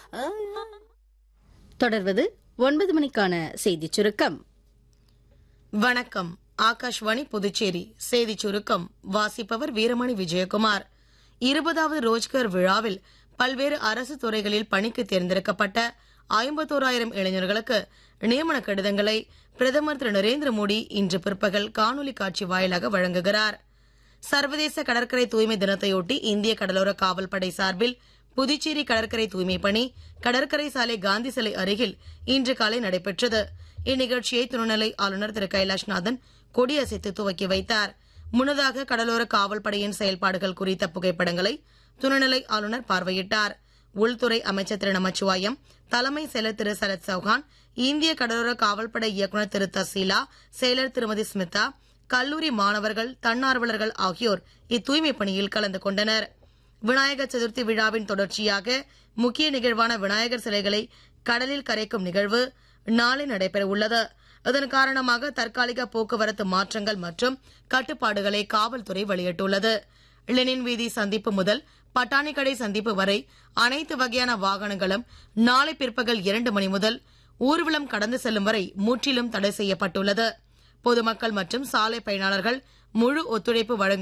தொடர்வது ஒன்பது மணிக்கான செய்திச் சுருக்கம் வணக்கம் ஆகாஷ்வாணி புதுச்சேரி செய்திச் சுருக்கம் வாசிப்பவர் வீரமணி விஜயகுமார் இருபதாவது ரோஜ்கர் விழாவில் பல்வேறு அரசு துறைகளில் பணிக்கு தேர்ந்தெடுக்கப்பட்ட ஐம்பத்தோராயிரம் இளைஞர்களுக்கு நியமன கடிதங்களை பிரதமர் திரு நரேந்திர மோடி இன்று பிற்பகல் காணொலி காட்சி வாயிலாக வழங்குகிறார் சர்வதேச கடற்கரை தூய்மை தினத்தையொட்டி இந்திய கடலோர காவல் படை சார்பில் புதுச்சேரி கடற்கரை தூய்மை பணி கடற்கரை சாலை காந்தி சிலை அருகில் இன்று காலை நடைபெற்றது இந்நிகழ்ச்சியை துணைநிலை ஆளுநர் திரு கைலாஷ்நாதன் கொடியசைத்து துவக்கி வைத்தார் முன்னதாக கடலோர காவல் படையின் செயல்பாடுகள் குறித்த புகைப்படங்களை துணைநிலை ஆளுநர் பார்வையிட்டார் உள்துறை அமைச்சர் திரு நமச்சிவாயம் தலைமை செயலர் திரு சரத் சௌஹான் இந்திய கடலோர காவல்படை இயக்குநர் திரு தசீலா செயலர் திருமதி ஸ்மிதா கல்லூரி மாணவர்கள் தன்னார்வலர்கள் ஆகியோர் இத்தூய்மை பணியில் கலந்து கொண்டனர் விநாயகர் சதுர்த்தி விழாவின் தொடர்ச்சியாக முக்கிய நிகழ்வான விநாயகர் சிலைகளை கடலில் கரைக்கும் நிகழ்வு நாளை நடைபெற உள்ளது இதன் காரணமாக தற்காலிக போக்குவரத்து மாற்றங்கள் மற்றும் கட்டுப்பாடுகளை காவல்துறை வெளியிட்டுள்ளது லெனின் வீதி சந்திப்பு முதல் பட்டாணிக்கடை சந்திப்பு வரை அனைத்து வகையான வாகனங்களும் நாளை பிற்பகல் இரண்டு மணி முதல் ஊர்வலம் கடந்து செல்லும் வரை முற்றிலும் தடை செய்யப்பட்டுள்ளது பொதுமக்கள் மற்றும் சாலை பயனாளர்கள் முழு ஒத்துழைப்பு வழங்க